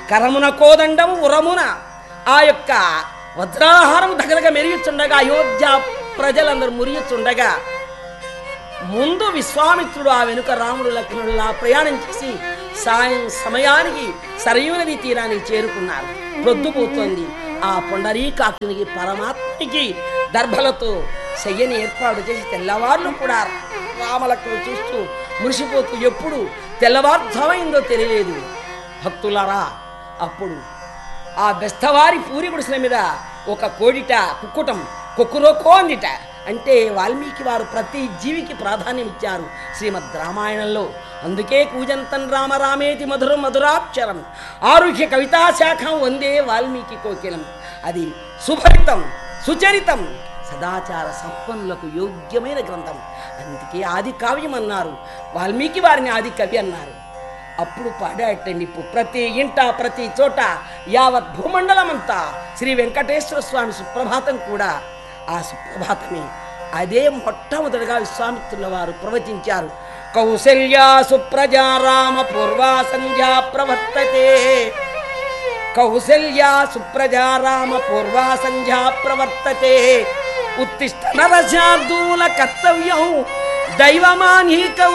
కరమున కోదండము ఉరమున ఆ యొక్క వజ్రాహారం దగ్గరగా మెరుగుచుండగా అయోధ్య ప్రజలందరూ మురియుచుండగా ముందు విశ్వామిత్రుడు ఆ వెనుక రాముడు లక్ష్మణుడు ఆ ప్రయాణం చేసి సాయం సమయానికి సరయూ నది తీరానికి చేరుకున్నారు ప్రొద్దుపోతోంది ఆ పొండరీకాక్షునికి పరమాత్మకి దర్భలతో శయ్యని ఏర్పాటు చేసి తెల్లవార్లు కూడా రామలక్ష్మణుడు చూస్తూ మురిసిపోతూ ఎప్పుడు తెల్లవారుజామైందో తెలియలేదు భక్తులారా అప్పుడు ఆ బెస్తవారి పూరి గుడిసెల మీద ఒక కోడిట కుక్కుటం కొక్కురోకో అందిట అంటే వాల్మీకి వారు ప్రతి జీవికి ప్రాధాన్యం ఇచ్చారు శ్రీమద్ రామాయణంలో అందుకే కూజంతన్ రామ రామేతి మధురం మధురాక్షరం ఆరుహ్య కవితా శాఖం వందే వాల్మీకి కోకిలం అది సుభరితం సుచరితం సదాచార సంపన్నులకు యోగ్యమైన గ్రంథం అందుకే ఆది కావ్యం అన్నారు వాల్మీకి వారిని ఆది కవి అన్నారు అప్పుడు పాడాటండి ఇప్పుడు ప్రతి ఇంట ప్రతి చోట యావత్ భూమండలమంతా శ్రీ వెంకటేశ్వర స్వామి సుప్రభాతం కూడా ఆ సుప్రభాతమే అదే మొట్టమొదటిగా విశ్వామిత్రుల వారు ప్రవచించారు కౌసల్యా సుప్రజా రామ పూర్వా సంధ్యా ప్రవర్తతే కౌసల్యా సుప్రజా రామ పూర్వా సంధ్యా ప్రవర్తతే ఉత్తిష్ట నరశార్దూల కర్తవ్యం దైవమానీకం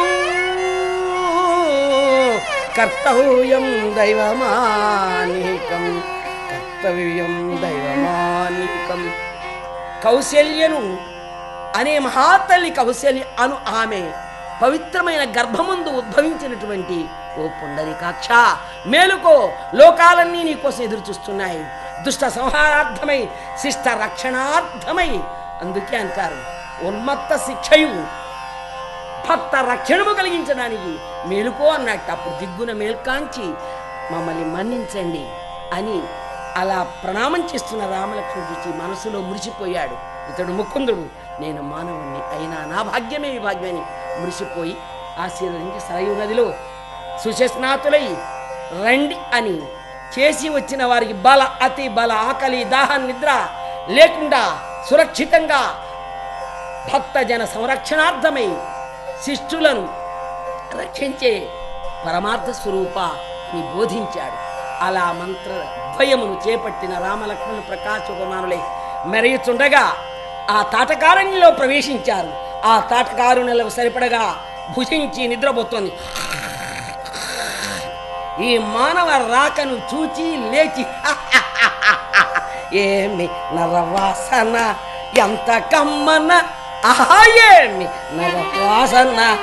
కర్తవ్యం దైవమానీకం కర్తవ్యం దైవమానీకం కౌశల్యను అనే మహాతల్లి కౌశల్య అను ఆమె పవిత్రమైన గర్భముందు ఉద్భవించినటువంటి ఓ పుండరీకాక్ష మేలుకో లోకాలన్నీ నీకోసం ఎదురు చూస్తున్నాయి దుష్ట సంహారార్థమై శిష్ట రక్షణార్థమై అందుకే అంటారు ఉన్మత్త శిక్షయు భక్త రక్షణము కలిగించడానికి మేలుకో అన్నట్టు అప్పుడు దిగ్గున మేల్కాంచి మమ్మల్ని మన్నించండి అని అలా ప్రణామం చేస్తున్న రామలక్ష్మణుడు చూసి మనసులో మురిసిపోయాడు ఇతడు ముకుందుడు నేను మానవుణ్ణి అయినా నా భాగ్యమే ఈ భాగ్యమని మురిసిపోయి ఆశీర్వదించి సరయు నదిలో సుశస్నాతులై రండి అని చేసి వచ్చిన వారికి బల అతి బల ఆకలి దాహం నిద్ర లేకుండా సురక్షితంగా భక్తజన సంరక్షణార్థమై శిష్టులను రక్షించే పరమార్థ స్వరూప అని బోధించాడు అలా మంత్ర ద్వయమును చేపట్టిన రామలక్ష్మణులు ప్రకాశోపమానులై మెరయుచుండగా ఆ తాటకారణ్యంలో ప్రవేశించారు ఆ తాటకారుణ్యలకు సరిపడగా భుజించి నిద్రపోతోంది ఈ మానవ రాకను చూచి లేచి ఏమి నరవాసన ఎంత కమ్మన ఆహా ఏమి నరవాసన